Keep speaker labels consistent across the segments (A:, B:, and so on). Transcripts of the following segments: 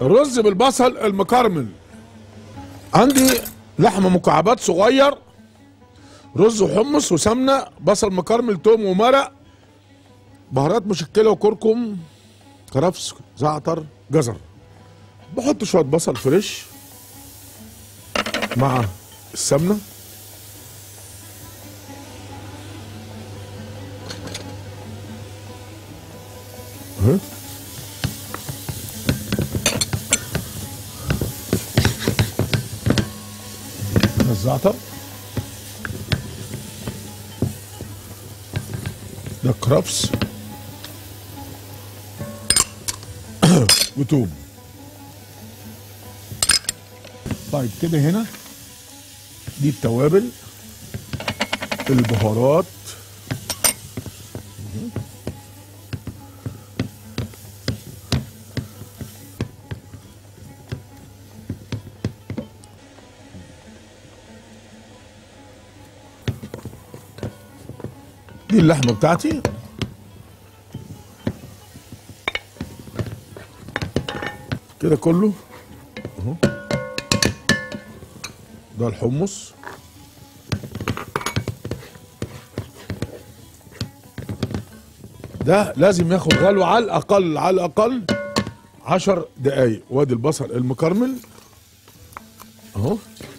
A: الرز بالبصل المكرمل عندي لحمه مكعبات صغير رز وحمص وسمنه بصل مكرمل توم ومرق بهارات مشكله وكركم كرفس زعتر جزر بحط شويه بصل فريش مع السمنه أهي. الزعتر ده كرفس وتوم طيب كده هنا دي التوابل البهارات دي اللحمه بتاعتي كده كله اهو ده الحمص ده لازم ياخد غلوه على الاقل على الاقل عشر دقايق وادي البصل المكرمل اهو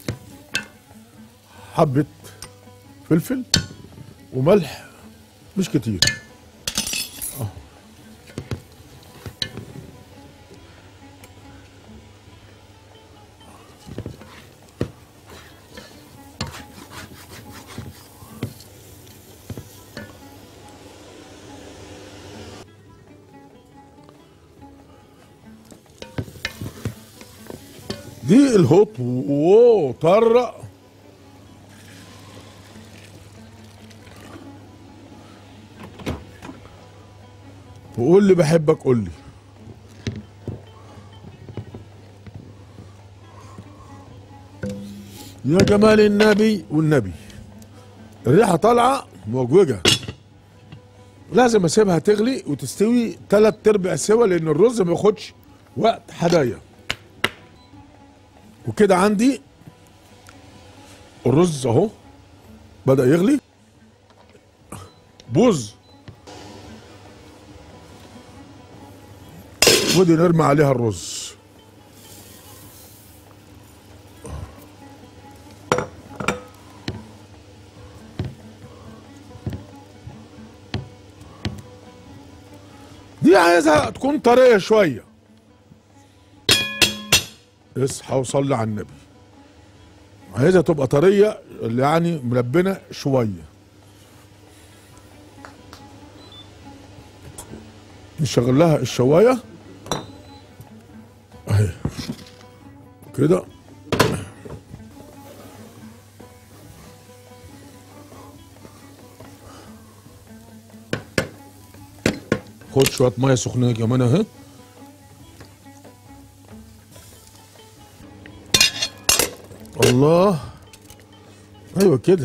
A: حبه فلفل وملح مش كتير أهو. دي الهوب واو طرق وقول لي بحبك قول لي يا جمال النبي والنبي الريحه طالعه موجوجه لازم اسيبها تغلي وتستوي تلات ارباع سوا لان الرز ما ياخدش وقت حدايا وكده عندي الرز اهو بدا يغلي بوز ودي نرمي عليها الرز دي عايزها تكون طريه شويه اصحى وصلي على النبي عايزها تبقى طريه يعني ملبنه شويه نشغل لها الشوايه اهي كده خد شويه ميه سخنه كمان اهي الله ايوه كده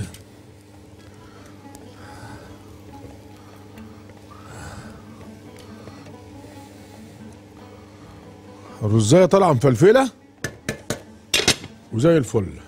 A: الرزايه طالعه مفلفله وزي الفل